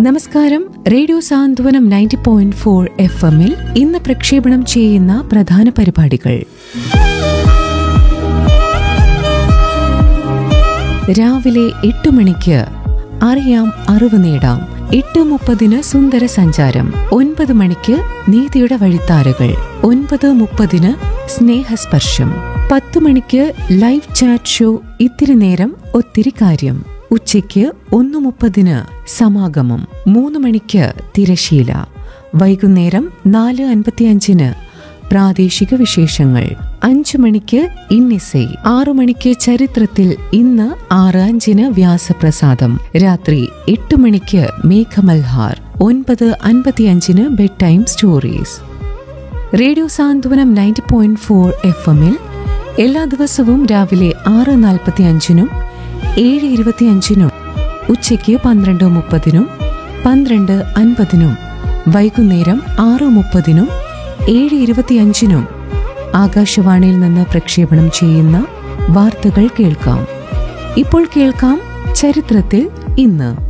നമസ്കാരം radio Santhwanam ninety point four F എമ്മിൽ ഇന്ന് പ്രക്ഷേപണം ചെയ്യുന്ന പ്രധാന പരിപാടികൾ രാവിലെ എട്ട് മണിക്ക് അറിയാം അറിവ് നേടാം എട്ട് മുപ്പതിന് സുന്ദര സഞ്ചാരം ഒൻപത് മണിക്ക് നീതിയുടെ വഴിത്താരകൾ ഒൻപത് മുപ്പതിന് സ്നേഹസ്പർശം പത്ത് മണിക്ക് ലൈവ് ചാറ്റ് ഷോ ഇത്തിരി നേരം ഒത്തിരി കാര്യം ഉച്ചയ്ക്ക് ഒന്ന് മുപ്പതിന് സമാഗമം മൂന്ന് മണിക്ക് തിരശീല വൈകുന്നേരം നാല് അൻപത്തിയഞ്ചിന് പ്രാദേശിക വിശേഷങ്ങൾ അഞ്ചു മണിക്ക് ഇന്നിസൈ ആറു മണിക്ക് ചരിത്രത്തിൽ ഇന്ന് ആറ് അഞ്ചിന് വ്യാസപ്രസാദം രാത്രി എട്ട് മണിക്ക് മേഘമൽഹാർ ഒൻപത് അൻപത്തിയഞ്ചിന് bed time stories radio Santhwanam ninety point four F എമ്മിൽ എല്ലാ ദിവസവും രാവിലെ ആറ് നാൽപ്പത്തി അഞ്ചിനും ഏഴ് ഇരുപത്തിയഞ്ചിനും ഉച്ചയ്ക്ക് പന്ത്രണ്ട് മുപ്പതിനും പന്ത്രണ്ട് അൻപതിനും വൈകുന്നേരം ആറ് മുപ്പതിനും ഏഴ് ഇരുപത്തിയഞ്ചിനും ആകാശവാണിയിൽ നിന്ന് പ്രക്ഷേപണം ചെയ്യുന്ന വാർത്തകൾ കേൾക്കാം ഇപ്പോൾ കേൾക്കാം ചരിത്രത്തിൽ ഇന്ന്